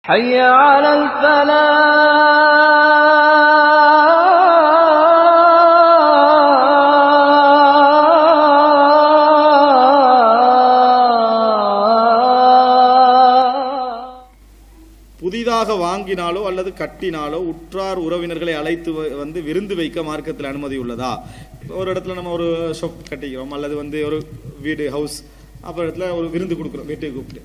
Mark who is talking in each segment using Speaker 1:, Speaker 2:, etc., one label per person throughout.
Speaker 1: حي على الفلاح
Speaker 2: புதிதாக வாங்கினாலோ அல்லது கட்டினாலோ உற்றார் உறவினர்களை அழைத்து வ- வந்து விருந்து வைக்க மார்க்கத்தில் அனுமதி உள்ளதா இப்போ ஒரு இடத்துல நம்ம ஒரு ஷாப் கட்டிக்கிறோம் அல்லது வந்து ஒரு வீடு ஹவுஸ் அப்புறம் இடத்துல ஒரு விருந்து கொடுக்குறோம் வீட்டுக்கு கூப்பிட்டு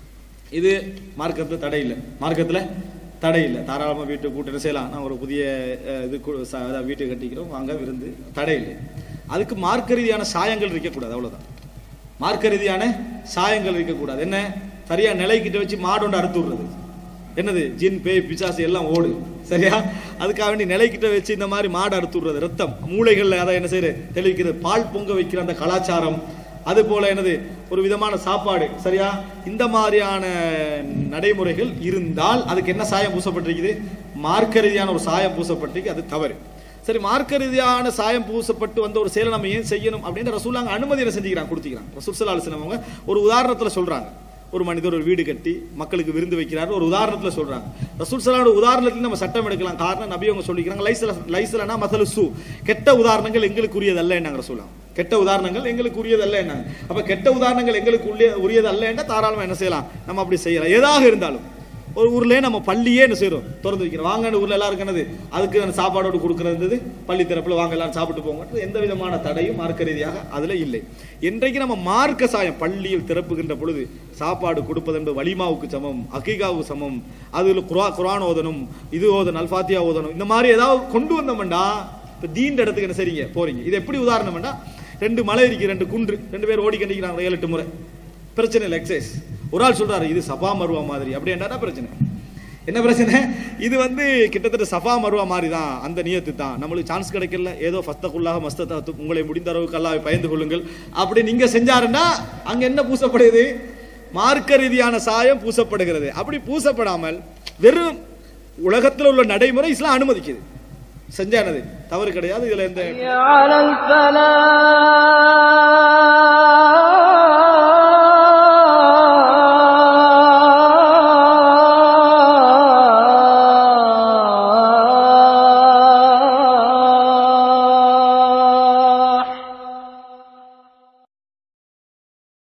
Speaker 2: இது மார்க்கத்தில் தடை இல்லை மார்க்கத்தில் தடை இல்லை தாராளமாக வீட்டுக்கு கூட்டிட்டு செய்யலாம் நான் ஒரு புதிய அஹ், இது கு- ச- அதாவது வீட்டுக்கு கட்டிக்கிறோம் வாங்க விருந்து தடை இல்லை அதுக்கு மார்க்க ரீதியான சாயங்கள் இருக்கக்கூடாது அவ்வளவுதான் மார்க்க ரீதியான சாயங்கள் இருக்கக்கூடாது என்ன சரியா நிலைக்கிட்ட வச்சு மாடொண்டு அறுத்து விடுறது என்னது ஜின் பேய் பிசாசு எல்லாம் ஓடு சரியா அதுக்காக வேண்டி நிலைக்கிட்ட வச்சு இந்த மாதிரி மாடு அறுத்து விடுறது ரத்தம் மூளைகள்ல அதை என்ன செய்யறது தெளிவிக்கிறது பால் பொங்க வைக்கிற அந்த கலாச்சாரம் அது போல என்னது ஒரு விதமான சாப்பாடு சரியா இந்த மாதிரியான நடைமுறைகள் இருந்தால் அதுக்கு என்ன சாயம் பூசப்பட்டிருக்குது மார்க்க ரீதியான ஒரு சாயம் பூசப்பட்டிருக்கு அது தவறு சரி மார்க்க ரீதியான சாயம் பூசப்பட்டு வந்த ஒரு செயலை நம்ம ஏன் செய்யணும் அப்படின்னு ரசூலாங்க அனுமதி என்ன செஞ்சுக்கிறாங்க கொடுத்துக்கிறாங்க ரசூல் சல்லா அலிஸ்லாம் அவங்க ஒரு உதாரணத்துல சொல்றாங்க ஒரு மனிதர் ஒரு வீடு கட்டி மக்களுக்கு விருந்து வைக்கிறார் ஒரு உதாரணத்துல சொல்றாங்க ரசூல் சலாவோட உதாரணத்துல நம்ம சட்டம் எடுக்கலாம் காரணம் நபி அவங்க சொல்லிக்கிறாங்க லைசல லைசலனா மசலு சு கெட்ட உதாரணங்கள் எங்களுக்குரியதல்ல என்னங்க ரசூலாம் கெட்ட உதாரணங்கள் எங்களுக்கு உரியதல்ல என்ன அப்ப கெட்ட உதாரணங்கள் எங்களுக்கு உரிய உரியது அல்ல என்ன தாராளமா என்ன செய்யலாம் நம்ம அப்படி செய்யலாம் எதாக இருந்தாலும் ஒரு ஊர்லயே நம்ம பள்ளியே என்ன செய்றோம் திறந்து வைக்கிறோம் வாங்க ஊர்ல எல்லாருக்கும் என்னது அதுக்கு அந்த சாப்பாடோடு கொடுக்கறது பள்ளி தரப்புல வாங்க எல்லாரும் சாப்பிட்டு போங்க எந்த விதமான தடையும் மார்க்க ரீதியாக அதுல இல்லை என்றைக்கு நம்ம மார்க்க சாயம் பள்ளியில் திறப்புகின்ற பொழுது சாப்பாடு கொடுப்பது என்பது வலிமாவுக்கு சமம் அகிகாவுக்கு சமம் அதுல குரா குரான் ஓதணும் இது ஓதணும் அல்பாத்தியா ஓதணும் இந்த மாதிரி ஏதாவது கொண்டு வந்தோம்டா இப்ப தீண்ட இடத்துக்கு என்ன செய்றீங்க போறீங்க இது எப்படி உதாரணம்டா ரெண்டு மலை இருக்கு ரெண்டு குன்று ரெண்டு பேர் ஓடி கண்டிக்கிறாங்க ஏழு எட்டு முறை பிரச்சனை இல்லை எக்ஸசைஸ் ஒரு ஆள் சொல்றாரு இது சபா மருவா மாதிரி அப்படி என்னடா பிரச்சனை என்ன பிரச்சனை இது வந்து கிட்டத்தட்ட சஃபா மருவா மாதிரி தான் அந்த நியத்து தான் நம்மளுக்கு சான்ஸ் கிடைக்கல ஏதோ ஃபஸ்தக்குள்ளாக மஸ்தத்து உங்களை முடிந்த அளவுக்கு அல்லாஹ்வை பயந்து கொள்ளுங்கள் அப்படி நீங்க செஞ்சாருன்னா அங்க என்ன பூசப்படுது மார்க்க ரீதியான சாயம் பூசப்படுகிறது அப்படி பூசப்படாமல் வெறும் உலகத்தில் உள்ள நடைமுறை இஸ்லாம் அனுமதிக்குது செஞ்சானது தவறு கிடையாது இதுல எந்த
Speaker 1: حي على الفلاح